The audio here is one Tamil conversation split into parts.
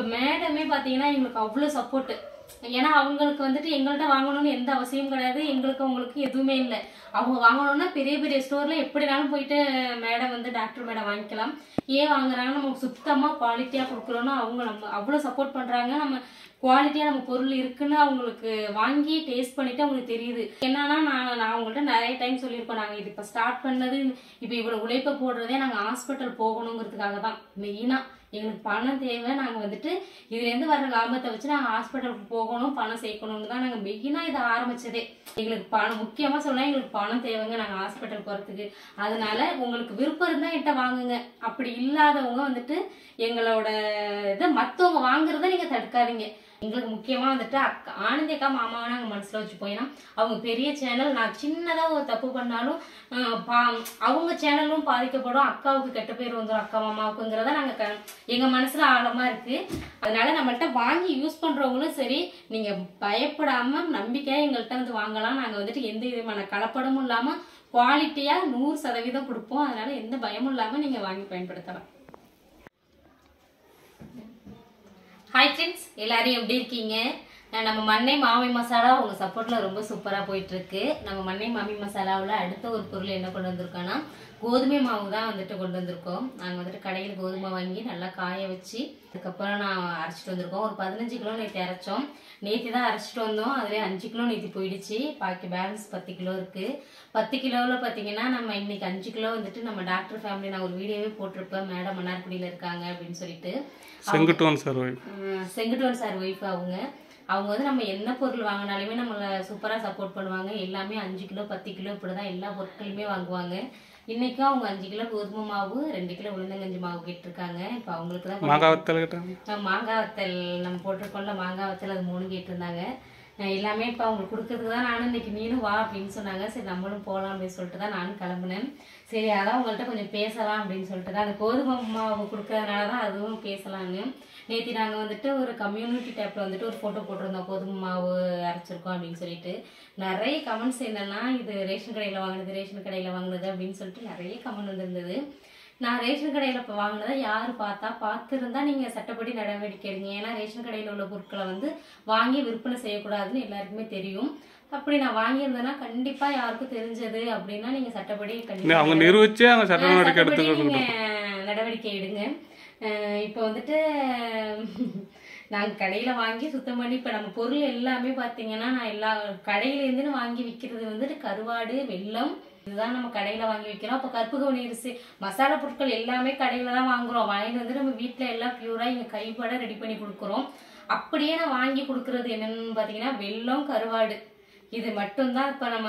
இப்போ மேடமே பார்த்தீங்கன்னா எங்களுக்கு அவ்வளோ சப்போர்ட்டு ஏன்னா அவங்களுக்கு வந்துட்டு எங்கள்கிட்ட வாங்கணும்னு எந்த அவசியமும் கிடையாது எங்களுக்கு அவங்களுக்கு எதுவுமே இல்லை அவங்க வாங்கணும்னா பெரிய பெரிய ஸ்டோர்ல எப்படினாலும் போயிட்டு மேடம் வந்து டாக்டர் மேடம் வாங்கிக்கலாம் ஏன் வாங்குறாங்க நம்ம சுத்தமாக குவாலிட்டியாக கொடுக்குறோன்னா அவங்க நம்ம அவ்வளோ சப்போர்ட் பண்ணுறாங்க நம்ம குவாலிட்டியாக நம்ம பொருள் இருக்குன்னு அவங்களுக்கு வாங்கி டேஸ்ட் பண்ணிட்டு அவங்களுக்கு தெரியுது என்னன்னா நான் நான் அவங்கள்ட்ட நிறைய டைம் சொல்லியிருக்கோம் நாங்கள் இது இப்போ ஸ்டார்ட் பண்ணது இப்போ இவ்வளோ உழைப்பை போடுறதே நாங்கள் ஹாஸ்பிட்டல் போகணுங்கிறதுக்காக தான் மெயினாக எங்களுக்கு பணம் தேவை நாங்கள் வந்துட்டு இதுலேருந்து வர லாபத்தை வச்சு நாங்கள் ஹாஸ்பிட்டலுக்கு போகணும் பணம் சேர்க்கணும்னு தான் நாங்கள் மெயினாக இதை ஆரம்பிச்சதே எங்களுக்கு பணம் முக்கியமாக சொன்னால் எங்களுக்கு பணம் தேவைங்க நாங்கள் ஹாஸ்பிட்டல் போகிறதுக்கு அதனால உங்களுக்கு விருப்பம் இருந்தால் என்கிட்ட வாங்குங்க அப்படி இல்லாதவங்க வந்துட்டு எங்களோட இதை மற்றவங்க வாங்குறத நீங்கள் தடுக்காதீங்க எங்களுக்கு முக்கியமாக வந்துட்டு அக்கா ஆனந்தி அக்கா மாமாவை நாங்கள் மனசில் வச்சுப்போம் ஏன்னா அவங்க பெரிய சேனல் நான் சின்னதாக ஒரு தப்பு பண்ணாலும் ஆஹ் பா அவங்க சேனலும் பாதிக்கப்படும் அக்காவுக்கு கெட்ட பேர் வந்துடும் அக்கா மாமாவுக்குங்கிறத நாங்கள் க எங்கள் மனசில் ஆழமாக இருக்குது அதனால நம்மள்ட்ட வாங்கி யூஸ் பண்ணுறவங்களும் சரி நீங்கள் பயப்படாமல் நம்பிக்கையாக எங்கள்கிட்ட வந்து வாங்கலாம் நாங்கள் வந்துட்டு எந்த விதமான கலப்படமும் இல்லாமல் குவாலிட்டியாக நூறு சதவீதம் கொடுப்போம் அதனால எந்த பயமும் இல்லாமல் நீங்கள் வாங்கி பயன்படுத்தலாம் ஹாய் ஃப்ரெண்ட்ஸ் எல்லாரும் எப்படி இருக்கீங்க அஹ் நம்ம மண்ணை மாமி மசாலா உங்க சப்போர்ட்ல ரொம்ப சூப்பரா போயிட்டு இருக்கு நம்ம மண்ணை மாமி மசாலாவில் அடுத்த ஒரு பொருள் என்ன கொண்டு வந்திருக்கோம்னா கோதுமை மாவு தான் வந்துட்டு கொண்டு வந்திருக்கோம் நாங்கள் வந்துட்டு கடையில் கோதுமை வாங்கி நல்லா காய வச்சு அதுக்கப்புறம் நான் அரைச்சிட்டு வந்திருக்கோம் ஒரு பதினஞ்சு கிலோ நேற்று அரைச்சோம் நேற்று தான் அரைச்சிட்டு வந்தோம் அதுலேயே அஞ்சு கிலோ நேற்று போயிடுச்சு பாக்கி பேலன்ஸ் பத்து கிலோ இருக்கு பத்து கிலோவில் பார்த்தீங்கன்னா நம்ம இன்னைக்கு அஞ்சு கிலோ வந்துட்டு நம்ம டாக்டர் ஃபேமிலி நான் ஒரு வீடியோவே போட்டிருப்பேன் மேடம் மன்னார்குடியில் இருக்காங்க அப்படின்னு சொல்லிட்டு செங்குட்டுவன் சார் ஒய்ஃப் ஆஹ் செங்குட்டுவன் சார் ஒய்ஃப் அவங்க அவங்க வந்து நம்ம என்ன பொருள் வாங்கினாலுமே நம்மளை சூப்பராக சப்போர்ட் பண்ணுவாங்க எல்லாமே அஞ்சு கிலோ பத்து கிலோ இப்படி தான் எல்லா பொருட்களுமே வாங்குவாங்க இன்னைக்கும் அவங்க அஞ்சு கிலோ கோதுமை மாவு ரெண்டு கிலோ உளுந்தங்கஞ்சி மாவு கேட்டிருக்காங்க இப்போ அவங்களுக்கு தான் மாங்காய் வத்தல் கேட்டாங்க அஹ் மாங்காய் வத்தல் நம்ம போட்டிருக்கோம்ல மாங்காய் வத்தல் அது மூணு கேட்டிருந்தாங்க அஹ் எல்லாமே இப்போ அவங்களுக்கு கொடுக்கறதுக்கு தான் நானும் இன்னைக்கு நீனும் வா அப்படின்னு சொன்னாங்க சரி நம்மளும் போகலாம் அப்படின்னு சொல்லிட்டு தான் நானும் கிளம்புனேன் சரி அதான் உங்கள்கிட்ட கொஞ்சம் பேசலாம் அப்படின்னு சொல்லிட்டு தான் அந்த கோதுமை மாவு கொடுக்கறதுனால தான் அதுவும் பேசலான்னு நேற்று நாங்கள் வந்துட்டு ஒரு கம்யூனிட்டி டேப்பில் வந்துட்டு ஒரு ஃபோட்டோ போட்டிருந்தோம் கோதுமை மாவு அரைச்சிருக்கோம் அப்படின்னு சொல்லிட்டு நிறைய கமெண்ட்ஸ் என்னன்னா இது ரேஷன் கடையில் வாங்கினது ரேஷன் கடையில் வாங்கினது அப்படின்னு சொல்லிட்டு நிறைய கமெண்ட் வந்திருந்தது நான் ரேஷன் கடையில் இப்போ வாங்கினதை யார் பார்த்தா பார்த்துருந்தா நீங்கள் சட்டப்படி நடவடிக்கை எடுங்க ஏன்னா ரேஷன் கடையில் உள்ள பொருட்களை வந்து வாங்கி விற்பனை செய்யக்கூடாதுன்னு எல்லாருக்குமே தெரியும் அப்படி நான் வாங்கியிருந்தேன்னா கண்டிப்பாக யாருக்கும் தெரிஞ்சது அப்படின்னா நீங்கள் சட்டப்படி இல்லை அவங்க நிரூபிச்சு அவங்க சட்ட ஆஹ் நடவடிக்கை சட்டப்படி எடுத்துக்கணும் நீங்க நடவடிக்கை எடுங்க ஆஹ் இப்போ வந்துட்டு நாங்கள் கடையில் வாங்கி சுத்தம் பண்ணி இப்போ நம்ம பொருள் எல்லாமே பார்த்தீங்கன்னா நான் எல்லா கடையிலேருந்து வாங்கி விற்கிறது வந்துட்டு கருவாடு வெல்லம் இதுதான் நம்ம கடையில் வாங்கி விற்கிறோம் அப்போ கற்பூகவனி அரிசி மசாலா பொருட்கள் எல்லாமே கடையில் தான் வாங்குறோம் வாங்கிட்டு வந்து நம்ம வீட்டில் எல்லாம் பியூராக இங்கே கைப்பட ரெடி பண்ணி கொடுக்குறோம் அப்படியே நான் வாங்கி கொடுக்கறது என்னன்னு பார்த்தீங்கன்னா வெல்லம் கருவாடு இது மட்டும்தான் இப்போ நம்ம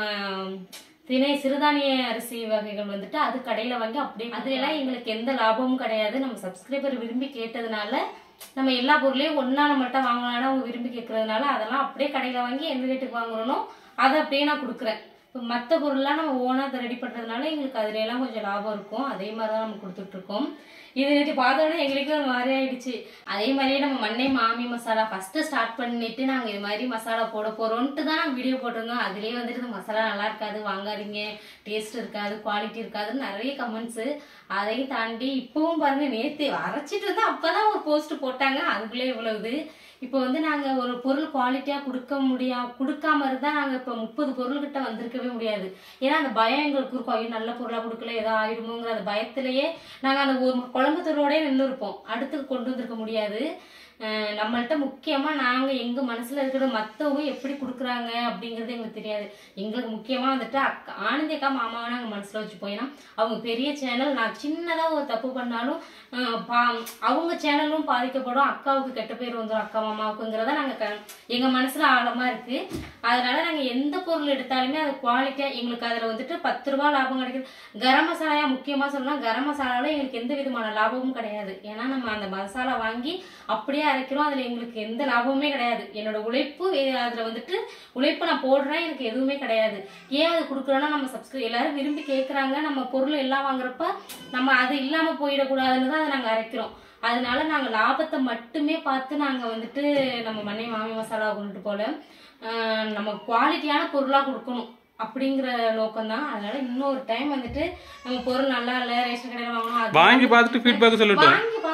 திணை சிறுதானிய அரிசி வகைகள் வந்துட்டு அது கடையில வாங்கி அப்படியே அதுல எல்லாம் எங்களுக்கு எந்த லாபமும் கிடையாது நம்ம சப்ஸ்கிரைபர் விரும்பி கேட்டதுனால நம்ம எல்லா பொருளையும் ஒண்ணா நம்மள்ட்ட வாங்கலாம்னு அவங்க விரும்பி கேட்கறதுனால அதெல்லாம் அப்படியே கடையில வாங்கி எந்த ரேட்டுக்கு வாங்குறோனோ அதை அப்படியே நான் கொடுக்குறேன் இப்போ மற்ற பொருள்லாம் நம்ம ஓனா அதை ரெடி பண்றதுனால எங்களுக்கு அதுல எல்லாம் கொஞ்சம் லாபம் இருக்கும் அதே மாதிரி தான் நம்ம கொடுத்துட்டு இருக்கோம் இது நேற்று பார்த்தோன்னே எங்களுக்கு ஒரு மாதிரி ஆயிடுச்சு அதே மாதிரியே நம்ம மண்ணை மாமி மசாலா ஃபர்ஸ்ட் ஸ்டார்ட் பண்ணிட்டு நாங்க இது மாதிரி மசாலா போட போறோம்ட்டு தான் நாங்கள் வீடியோ போட்டிருந்தோம் அதுலயே வந்துட்டு இந்த மசாலா நல்லா இருக்காது வாங்காதீங்க டேஸ்ட் இருக்காது குவாலிட்டி இருக்காதுன்னு நிறைய கமெண்ட்ஸ் அதையும் தாண்டி இப்பவும் பாருங்க நேத்து அரைச்சிட்டு வந்து அப்பதான் ஒரு போஸ்ட் போட்டாங்க அதுக்குள்ளே இவ்வளவு இப்போ வந்து நாங்க ஒரு பொருள் குவாலிட்டியா கொடுக்க முடியா கொடுக்காம இருந்தா நாங்க இப்போ முப்பது பொருள் கிட்ட வந்திருக்கவே முடியாது ஏன்னா அந்த பயம் எங்களுக்கு இருக்கும் ஐயோ நல்ல பொருளா கொடுக்கல ஏதோ ஆயிடுமோங்கிற அந்த பயத்திலேயே நாங்க அந்த ஒரு குழம்புத்தூரோடய நின்று இருப்போம் அடுத்து கொண்டு வந்திருக்க முடியாது அஹ் நம்மள்ட்ட முக்கியமா நாங்க எங்க மனசுல இருக்கிற மத்தவங்க எப்படி கொடுக்குறாங்க அப்படிங்கிறது எங்களுக்கு தெரியாது எங்களுக்கு முக்கியமா வந்துட்டு அக்கா ஆனந்தி அக்கா மாமாவை நாங்க மனசுல வச்சுப்போம் ஏன்னா அவங்க பெரிய சேனல் நான் சின்னதா ஒரு தப்பு பண்ணாலும் அஹ் பா- அவங்க சேனலும் பாதிக்கப்படும் அக்காவுக்கு கெட்ட பேர் வந்துடும் அக்கா மாமாவுக்குங்கிறத நாங்க க- எங்க மனசுல ஆழமா இருக்கு அதனால நாங்க எந்த பொருள் எடுத்தாலுமே அது குவாலிட்டியா எங்களுக்கு அதுல வந்துட்டு பத்து ரூபாய் லாபம் கிடைக்குது கரம் மசாலாயா முக்கியமா சொல்லணும்னா கரம் மசாலால எங்களுக்கு எந்த விதமான லாபமும் கிடையாது ஏன்னா நம்ம அந்த மசாலா வாங்கி அப்படியே அரைக்கிறோம் அதுல எங்களுக்கு எந்த லாபமுமே கிடையாது என்னோட உழைப்பு வே- அதுல வந்துட்டு உழைப்பு நான் போடுறேன் எனக்கு எதுவுமே கிடையாது ஏன் அது கொடுக்குறோன்னா நம்ம சப்ஸ்கிரைப் எல்லாரும் விரும்பி கேட்குறாங்க நம்ம பொருள் எல்லாம் வாங்குறப்ப நம்ம அது இல்லாம போயிடக்கூடாதுன்னு தான் அதை நாங்க அரைக்கிறோம் அதனால நாங்க லாபத்தை மட்டுமே பார்த்து நாங்க வந்துட்டு நம்ம மண்ணை மாமி மசாலா கொண்டுட்டு போல ஆஹ் நம்ம குவாலிட்டியான பொருளா கொடுக்கணும் அப்படிங்கிற நோக்கம் தான் அதனால இன்னொரு டைம் வந்துட்டு நம்ம பொருள் நல்லா இல்ல ரேஷன் கடையில வாங்கணும் அது வாங்கி பார்த்துட்டு ஃபீட்பேக் சொல்லட்டும் வாங்கி பார்த்துட்டு சொல்லுங்க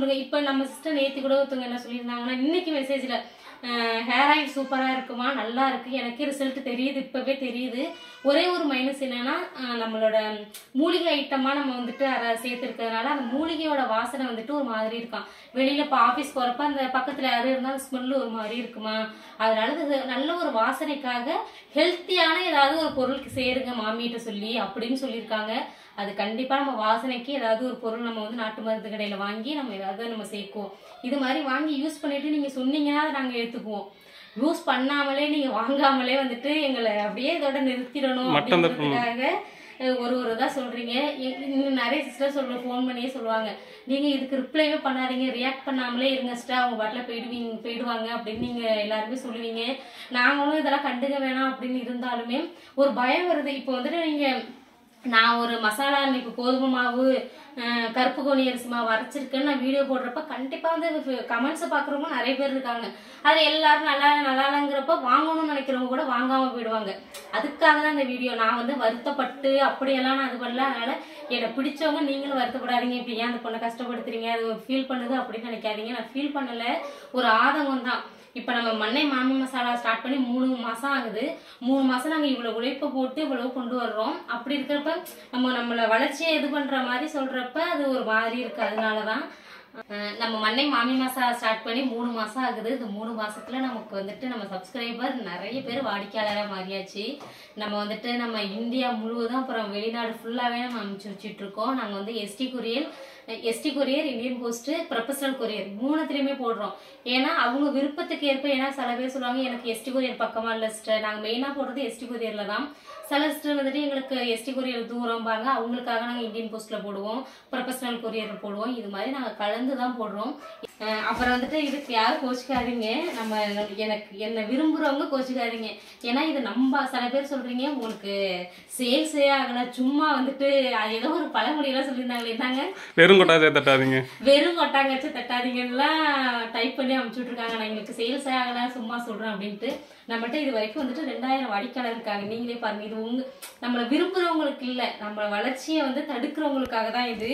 போடுங்க இப்போ நம்ம சிஸ்டர் நேற்று கூட ஒருத்தவங்க என்ன சொல்லியிருந்தாங்கன்னா இன்னைக்கு மெசேஜில் ஹேர் ஆயில் சூப்பராக இருக்குமா நல்லா இருக்கு எனக்கு ரிசல்ட் தெரியுது இப்போவே தெரியுது ஒரே ஒரு மைனஸ் என்னன்னா அஹ், நம்மளோட மூலிகை ஐட்டமாக நம்ம வந்துட்டு அதை சேர்த்துருக்கிறதுனால அந்த மூலிகையோட வாசனை வந்துட்டு ஒரு மாதிரி இருக்கான் வெளியில இப்போ ஆஃபீஸ் போகிறப்ப அந்த பக்கத்தில் யாரும் இருந்தாலும் ஸ்மெல்லு ஒரு மாதிரி இருக்குமா அதனால இது நல்ல ஒரு வாசனைக்காக ஹெல்த்தியான ஏதாவது ஒரு பொருளுக்கு சேருங்க மாமிகிட்ட சொல்லி அப்படின்னு சொல்லியிருக்காங்க அது கண்டிப்பா நம்ம வாசனைக்கு ஏதாவது ஒரு பொருள் நம்ம வந்து நாட்டு மருந்து கடையில வாங்கி நம்ம ஏதாவது நம்ம சேர்க்குவோம் இது மாதிரி வாங்கி யூஸ் பண்ணிட்டு நீங்க சொன்னீங்கன்னா அதை நாங்க ஏத்துக்குவோம் யூஸ் பண்ணாமலே நீங்க வாங்காமலே வந்துட்டு எங்களை அப்படியே இதோட நிறுத்திடணும் மட்டம் தட்டணும். அப்படிங்கிறதுக்காக அஹ், ஒரு ஒரு இதா சொல்றீங்க இ- இன்னும் நிறைய சிஸ்டர் சொல்ற ஃபோன் பண்ணியே சொல்லுவாங்க நீங்க இதுக்கு ரிப்ளைவே பண்ணாதீங்க ரியாக்ட் பண்ணாமலே இருங்க சிஸ்டர் அவங்க பாட்டில் போயிடுவீங்க போயிடுவாங்க அப்படின்னு நீங்க எல்லாருமே சொல்லுவீங்க நாங்களும் இதெல்லாம் கண்டுக்க வேணாம் அப்படின்னு இருந்தாலுமே ஒரு பயம் வருது இப்போ வந்துட்டு நீங்க நான் ஒரு மசாலா இன்னைக்கு கோதுமை மாவு அஹ், கருப்பு கோணி அரிசி மாவு அரைச்சிருக்கேன்னு நான் வீடியோ போடுறப்ப கண்டிப்பா வந்து கமெண்ட்ஸை பார்க்குறவங்க நிறைய பேர் இருக்காங்க அது எல்லாரும் நல்லா இல்ல, நல்லா இல்லைங்கிறப்ப வாங்கணும்னு நினைக்கிறவங்க கூட வாங்காம போயிடுவாங்க அதுக்காக தான் இந்த வீடியோ நான் வந்து வருத்தப்பட்டு அப்படியெல்லாம் நான் இது பண்ணல அதனால என்னை பிடிச்சவங்க நீங்களும் வருத்தப்படாதீங்க இப்படி ஏன் அந்த பொண்ணை கஷ்டப்படுத்துறீங்க அது ஃபீல் பண்ணுது அப்படின்னு நினைக்காதீங்க நான் ஃபீல் பண்ணல ஒரு ஆதங்கம் தான் இப்போ நம்ம மண்ணை மாமி மசாலா ஸ்டார்ட் பண்ணி மூணு மாசம் ஆகுது மூணு மாசம் நாங்க இவ்வளவு உழைப்பை போட்டு இவ்வளவு கொண்டு வர்றோம் அப்படி இருக்கிறப்ப நம்ம நம்மள வளர்ச்சியை இது பண்ற மாதிரி சொல்றப்ப அது ஒரு மாதிரி இருக்கு அதனாலதான் அஹ் நம்ம மண்ணை மாமி மசாலா ஸ்டார்ட் பண்ணி மூணு மாசம் ஆகுது இந்த மூணு மாசத்துல நமக்கு வந்துட்டு நம்ம சப்ஸ்கிரைபர் நிறைய பேர் வாடிக்கையாளரா மாறியாச்சு நம்ம வந்துட்டு நம்ம இந்தியா முழுவதும் அப்புறம் வெளிநாடு ஃபுல்லாவே நம்ம அனுப்பிச்சு வச்சுட்டு இருக்கோம் நாங்க வந்து ST courier ST courier Indian post professional courier மூணுத்துலயுமே போடுறோம் ஏன்னா அவங்க விருப்பத்துக்கு ஏற்ப ஏன்னா சில பேர் சொல்லுவாங்க எனக்கு எஸ்டி கொரியர் பக்கமா இல்ல சிஸ்டர் நாங்க மெயினா போடுறது எஸ்டி கொரியர்ல தான் சில சிஸ்டர் வந்துட்டு எங்களுக்கு எஸ்டி கொரியர் தூரம்பாங்க அவங்களுக்காக நாங்க இந்தியன் போஸ்ட்ல போடுவோம் ப்ரொஃபஷனல் கொரியர் போடுவோம் இது மாதிரி நாங்க கலந்து தான் போடுறோம் அஹ் அப்புறம் வந்துட்டு இதுக்கு யாரும் கோச்சிக்காதீங்க நம்ம எனக்கு என்ன விரும்புறவங்க கோச்சிக்காதீங்க ஏன்னா இது நம்ம சில பேர் சொல்றீங்க உங்களுக்கு சேல்ஸே ஆகல சும்மா வந்துட்டு அது ஏதோ ஒரு பழமொழியெல்லாம் சொல்லியிருந்தாங்களே என்னங்க வெறும் கொட்டாதே தட்டாதீங்க வெறும் கொட்டாங்கச்சு தட்டாதீங்கலாம் டைப் பண்ணி அனுப்பிச்சுட்டு இருக்காங்க நான் எங்களுக்கு சேல்ஸ் ஆகல சும்மா சொல்றேன் அப்படின்ட்டு நம்மகிட்ட இது வரைக்கும் வந்துட்டு ரெண்டாயிரம் வாடிக்கையாளர் இருக்காங்க நீங்களே பாருங்க இது உங்க நம்மளை விரும்புறவங்களுக்கு இல்ல நம்ம வளர்ச்சியை வந்து தடுக்கிறவங்களுக்காக தான் இது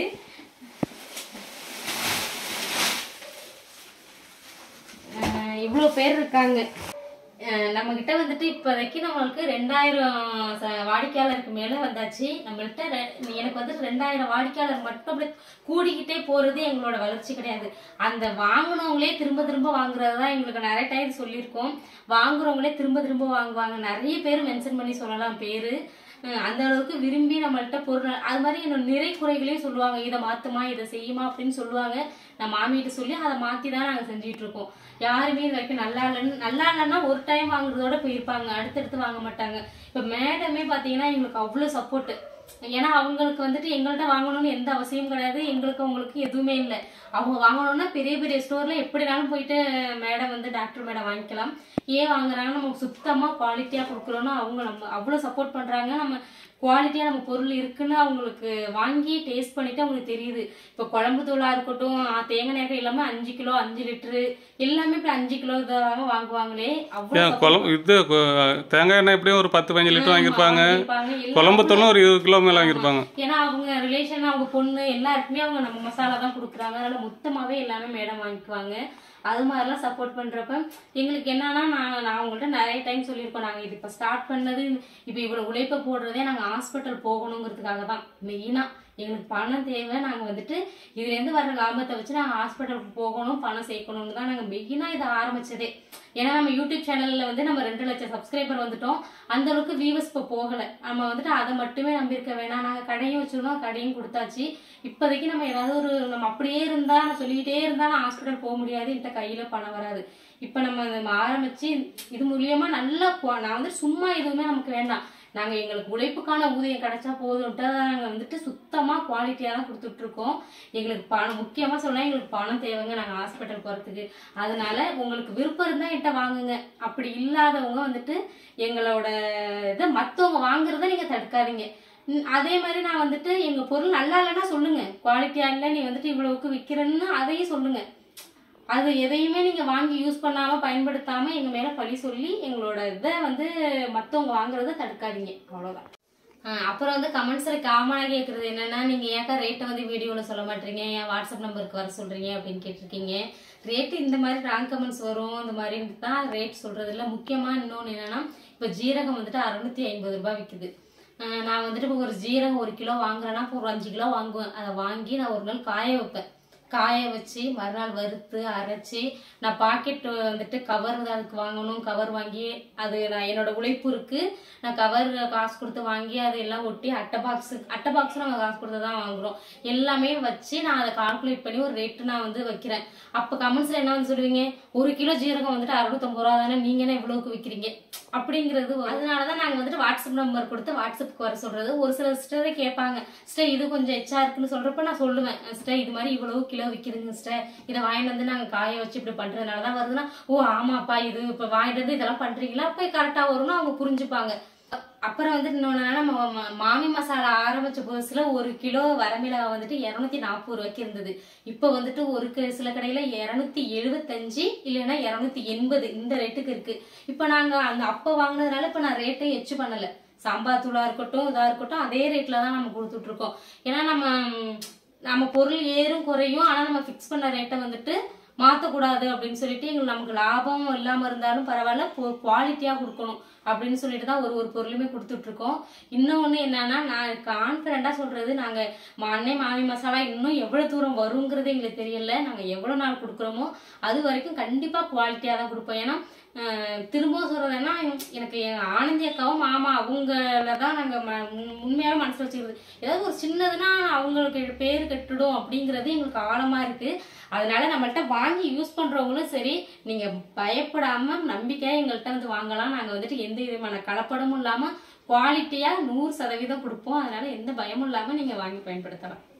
அஹ் இவ்வளவு பேர் இருக்காங்க அஹ் நம்ம கிட்ட வந்துட்டு இப்போதைக்கு நம்மளுக்கு ரெண்டாயிரம் ச- வாடிக்கையாளருக்கு மேல வந்தாச்சு நம்மள்கிட்ட ரெ- எனக்கு வந்துட்டு ரெண்டாயிரம் வாடிக்கையாளர் மட்டும் அப்படி கூடிக்கிட்டே போறது எங்களோட வளர்ச்சி கிடையாது அந்த வாங்குனவங்களே திரும்ப திரும்ப வாங்குறது தான் எங்களுக்கு நிறைய டைம் சொல்லியிருக்கோம் வாங்குறவங்களே திரும்ப திரும்ப வாங்குவாங்க நிறைய பேர் மென்ஷன் பண்ணி சொல்லலாம் பேரு அஹ் அந்த அளவுக்கு விரும்பி நம்மள்ட்ட பொருள் அது மாதிரி என்னோட நிறை குறைகளையும் சொல்லுவாங்க இதை மாத்துமா இதை செய்யுமா அப்படின்னு சொல்லுவாங்க நான் மாமிகிட்ட சொல்லி அதை மாத்தி தான் நாங்க செஞ்சுட்டு இருக்கோம் யாருமே இது வரைக்கும் நல்லா இல்லைன்னு நல்லா இல்லைன்னா ஒரு டைம் வாங்குறதோட போயிருப்பாங்க அடுத்தடுத்து வாங்க மாட்டாங்க இப்ப மேடமே பாத்தீங்கன்னா எங்களுக்கு அவ்வளவு சப்போர்ட் ஏன்னா அவங்களுக்கு வந்துட்டு எங்கள்கிட்ட வாங்கணும்னு எந்த அவசியமும் கிடையாது எங்களுக்கு அவங்களுக்கு எதுவுமே இல்லை அவங்க வாங்கணும்னா பெரிய பெரிய ஸ்டோர்ல எப்படினாலும் போயிட்டு மேடம் வந்து டாக்டர் மேடம் வாங்கிக்கலாம் ஏன் வாங்குறாங்க நமக்கு சுத்தமா குவாலிட்டியா கொடுக்குறோம்னா அவங்க நம்ம அவ்வளவு சப்போர்ட் பண்றாங்க நம்ம குவாலிட்டியா நம்ம பொருள் இருக்குன்னு அவங்களுக்கு வாங்கி டேஸ்ட் பண்ணிட்டு அவங்களுக்கு தெரியுது இப்போ குழம்பு தூளா இருக்கட்டும் ஆ, தேங்காய் எண்ணெய் எல்லாமே அஞ்சு கிலோ அஞ்சு லிட்டரு எல்லாமே இப்ப அஞ்சு கிலோ இதாக வாங்குவாங்களே அவ்வளவு ஏன் குழம்பு இது கு- தேங்காய் எண்ணெய் எப்படியும் ஒரு பத்து பதினஞ்சு லிட்டர் வாங்கியிருப்பாங்க வாங்கியிருப்பாங்க. எல்லாம் குழம்பு தூளும் ஒரு இருபது கிலோ மேலே வாங்கியிருப்பாங்க ஏன்னா அவங்க ரிலேஷன் அவங்க பொண்ணு எல்லாருக்குமே அவங்க நம்ம மசாலா தான் கொடுக்குறாங்க அதனால மொத்தமாவே எல்லாமே மேடம் வாங்கிக்குவாங்க அது மாதிரிலாம் சப்போர்ட் பண்றப்ப எங்களுக்கு என்னன்னா நான் நான் உங்கள்ட்ட நிறைய டைம் சொல்லியிருக்கோம் நாங்க இது இப்போ ஸ்டார்ட் பண்ணது இப்போ இவ்வளவு உழைப்பை போடுறதே நாங்க ஹாஸ்பிட்டல் போகணுங்கிறதுக்காக தான் மெயினா எங்களுக்கு பணம் தேவை நாங்க வந்துட்டு இதுல இருந்து வர லாபத்தை வச்சு நாங்க ஹாஸ்பிட்டலுக்கு போகணும் பணம் சேர்க்கணும்னு தான் நாங்க மெயினா இதை ஆரம்பிச்சதே ஏன்னா நம்ம யூடியூப் சேனல்ல வந்து நம்ம ரெண்டு லட்சம் சப்ஸ்கிரைபர் வந்துட்டோம் அந்த அளவுக்கு வியூவர்ஸ் இப்போ போகல நம்ம வந்துட்டு அதை மட்டுமே நம்பியிருக்க வேணாம் நாங்க கடையும் வச்சிருந்தோம் கடையும் கொடுத்தாச்சு இப்போதைக்கு நம்ம ஏதாவது ஒரு நம்ம அப்படியே இருந்தா நான் சொல்லிக்கிட்டே இருந்தா நான் ஹாஸ்பிட்டல் போக முடியாது என்கிட்ட கையில பணம் வராது இப்போ நம்ம அதை ஆரம்பிச்சு இது மூலியமா நல்லா போ- நான் வந்து சும்மா எதுவுமே நமக்கு வேண்டாம் நாங்க எங்களுக்கு உழைப்புக்கான ஊதியம் கிடைச்சா போதும்ட்டு நாங்க வந்துட்டு சுத்தமா குவாலிட்டியா தான் கொடுத்துட்டு இருக்கோம் எங்களுக்கு பணம் முக்கியமா சொன்னா எங்களுக்கு பணம் தேவைங்க நாங்க ஹாஸ்பிட்டல் போறதுக்கு அதனால உங்களுக்கு விருப்பம் இருந்தா என்கிட்ட வாங்குங்க அப்படி இல்லாதவங்க வந்துட்டு எங்களோட இதை மத்தவங்க வாங்குறத நீங்க தடுக்காதீங்க ம், அதே மாதிரி நான் வந்துட்டு எங்க பொருள் நல்லா இல்லைன்னா சொல்லுங்க குவாலிட்டியா இல்லை நீ வந்துட்டு இவ்வளவுக்கு விற்கிறேன்னு அதையும் சொல்லுங்க அது எதையுமே நீங்க வாங்கி யூஸ் பண்ணாம பயன்படுத்தாம எங்க மேல பழி சொல்லி எங்களோட இதை வந்து மத்தவங்க வாங்குறத தடுக்காதீங்க அவ்வளவுதான் ஆஹ் அப்புறம் வந்து கமெண்ட்ஸில் காமனாக கேட்குறது என்னன்னா நீங்கள் ஏக்கா ரேட்டை வந்து வீடியோவில் சொல்ல மாட்டீங்க என் வாட்ஸ்அப் நம்பருக்கு வர சொல்கிறீங்க அப்படின்னு கேட்டிருக்கீங்க ரேட்டு இந்த மாதிரி ராங் கமெண்ட்ஸ் வரும் இந்த மாதிரி தான் ரேட் சொல்கிறது இல்லை முக்கியமாக இன்னொன்று என்னென்னா இப்போ ஜீரகம் வந்துட்டு அறுநூத்தி ஐம்பது ரூபாய் விற்குது ஆஹ் நான் வந்துட்டு இப்போ ஒரு ஜீரகம் ஒரு கிலோ வாங்குறேன்னா இப்போ ஒரு அஞ்சு கிலோ வாங்குவேன் அதை வாங்கி நான் ஒரு நாள் காய வைப்பேன் காய வச்சு மறுநாள் வறுத்து அரைச்சி நான் பாக்கெட் வந்துட்டு கவர் அதுக்கு வாங்கணும் கவர் வாங்கி அது நான் என்னோட உழைப்பு இருக்கு நான் கவர் காசு கொடுத்து வாங்கி அதை எல்லாம் ஒட்டி அட்டை பாக்ஸ் அட்டை பாக்ஸ் நம்ம காசு கொடுத்து தான் வாங்குறோம் எல்லாமே வச்சு நான் அதை கால்குலேட் பண்ணி ஒரு ரேட்டு நான் வந்து வைக்கிறேன் அப்போ கமெண்ட்ஸ்ல என்ன வந்து சொல்லுவீங்க ஒரு கிலோ ஜீரகம் வந்துட்டு அறுநூத்தம்பது ரூபா தானே நீங்க என்ன இவ்வளவுக்கு விற்கிறீங்க அப்படிங்கிறது வரும். அதனாலதான் நாங்க வந்துட்டு வாட்ஸ்அப் நம்பர் கொடுத்து வாட்ஸ்அப்புக்கு வர சொல்றது ஒரு சில சிஸ்டரே கேட்பாங்க சிஸ்டர் இது கொஞ்சம் எச்சா இருக்குன்னு சொல்றப்ப நான் சொல்லுவேன் சிஸ்டர் இது மாதிரி இவ்வளவு கிலோ விற்கிதுங்க சிஸ்டர் இதை வாங்கிட்டு வந்து நாங்க காய வச்சு இப்படி பண்றதுனால தான் வருதுன்னா ஓ ஆமாப்பா இது இப்ப வாங்கிட்டு வந்து இதெல்லாம் பண்றீங்களா அப்ப கரெக்டா வரும்னு அவங்க புரிஞ்சுப்பாங்க அ- அப்புறம் வந்துட்டு இன்னொன்னு நம்ம ம- மாமி மசாலா ஆரம்பிச்ச புதுசுல ஒரு கிலோ வரமிளகா வந்துட்டு இருநூத்தி நாற்பது ரூபாய்க்கு இருந்தது இப்போ வந்துட்டு ஒரு க- சில கடையில இருநூத்தி எழுபத்தஞ்சு இல்லைன்னா இருநூத்தி எண்பது இந்த ரேட்டுக்கு இருக்கு இப்போ நாங்க அந்த அப்போ வாங்கினதுனால இப்போ நான் ரேட்டை எச்சு பண்ணல சாம்பார் தூளா இருக்கட்டும் இதா இருக்கட்டும் அதே ரேட்ல தான் நம்ம கொடுத்துட்டு இருக்கோம் ஏன்னா நம்ம ம், நம்ம பொருள் ஏறும் குறையும் ஆனா நம்ம ஃபிக்ஸ் பண்ண ரேட்டை வந்துட்டு மாற்றக்கூடாது அப்படின்னு சொல்லிட்டு எங்களுக்கு நமக்கு லாபம் இல்லாமல் இருந்தாலும் பரவாயில்ல குவாலிட்டியாக கொடுக்கணும் அப்படின்னு சொல்லிட்டு தான் ஒரு ஒரு பொருளுமே கொடுத்துட்டு இருக்கோம் இன்னொன்று என்னன்னா நான் கான்ஃபிடண்டாக சொல்றது நாங்கள் அன்னை மாமி மசாலா இன்னும் எவ்வளோ தூரம் வருங்கிறது எங்களுக்கு தெரியல நாங்கள் எவ்வளோ நாள் கொடுக்குறோமோ அது வரைக்கும் கண்டிப்பாக குவாலிட்டியாக தான் கொடுப்போம் ஏன்னா அஹ், திரும்பவும் சொல்றதுன்னா எனக்கு என் ஆனந்தி அக்காவும் மாமா அவங்கள தான் நாங்கள் உண்மையாகவே மனசில் வச்சுக்கிறது ஏதாவது ஒரு சின்னதுன்னா அவங்களுக்கு பேர் கெட்டுடும் அப்படிங்கிறது எங்களுக்கு ஆழமா இருக்கு அதனால நம்மள்ட்ட வாங்கி யூஸ் பண்றவங்களும் சரி நீங்க பயப்படாம நம்பிக்கையா எங்கள்கிட்ட வந்து வாங்கலாம் நாங்க வந்துட்டு எந்த விதமான கலப்படமும் இல்லாம குவாலிட்டியா நூறு சதவீதம் கொடுப்போம் அதனால எந்த பயமும் இல்லாம நீங்க வாங்கி பயன்படுத்தலாம்